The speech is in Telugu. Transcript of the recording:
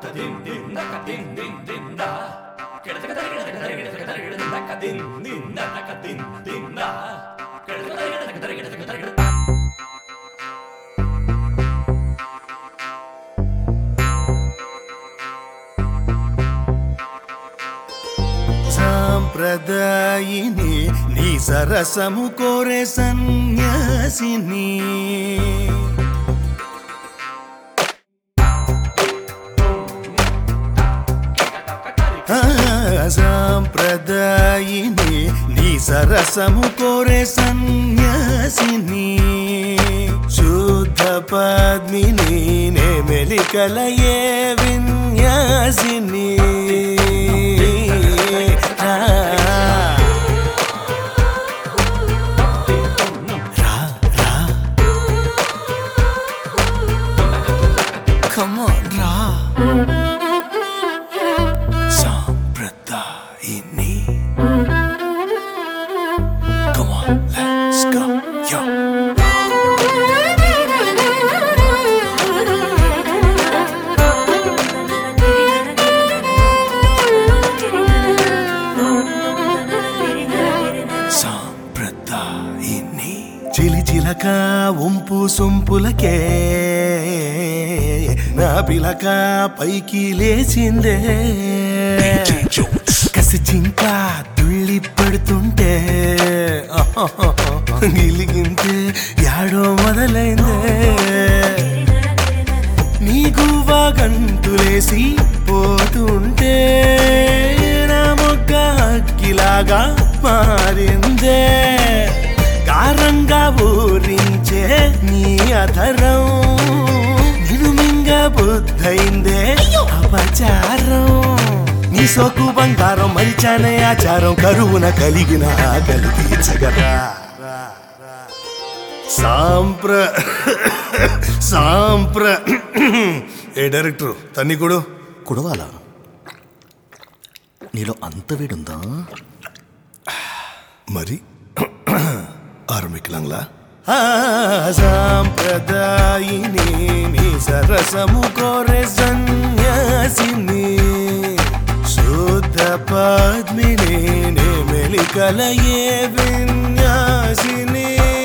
సాంప్రదాయిని నీ సరసము కోరే సన్యాసిని ఆ, సాంప్రదాయిని నీ సరసము కోరే సన్యాసిని శుద్ధ పద్మిని నే మెలికలయే విన్యాసిని రా, రా, రా. Come on, రా సాంప్రదాయిని Come on, let's go, yo సాంప్రదాయిని చిలి చిలక ఉంపు సొంపులకే నా పిలక పైకి లేచిందే కసి చింక తుళ్ళి పడుతుంటే గిలిగింతే యాడో మొదలైందే నీ గువ్వా గంతులేసి పోతుంటే నా మొగ్గ హక్కిలాగా మారిందే కారంగా ఊరించే నీ అధరం నిన్ను మింగ బుద్ధైందే అపచారం నీ సోకు బంగారం మరిచానే ఆచారం కరువున కలిగిన ఆకలి తీర్చగరా సాంప్ర సాంప్ర ఏ డైరెక్టర్ తన్ని కొడు కుడవాలా నీలో అంత వేడుందా మరి ఆరంభికలంలా సాంప్రదాయిని నీ సరసము కోరే సన్యాసిని శుద్ధ పద్మిని నే మెలికలయే విన్యాసిని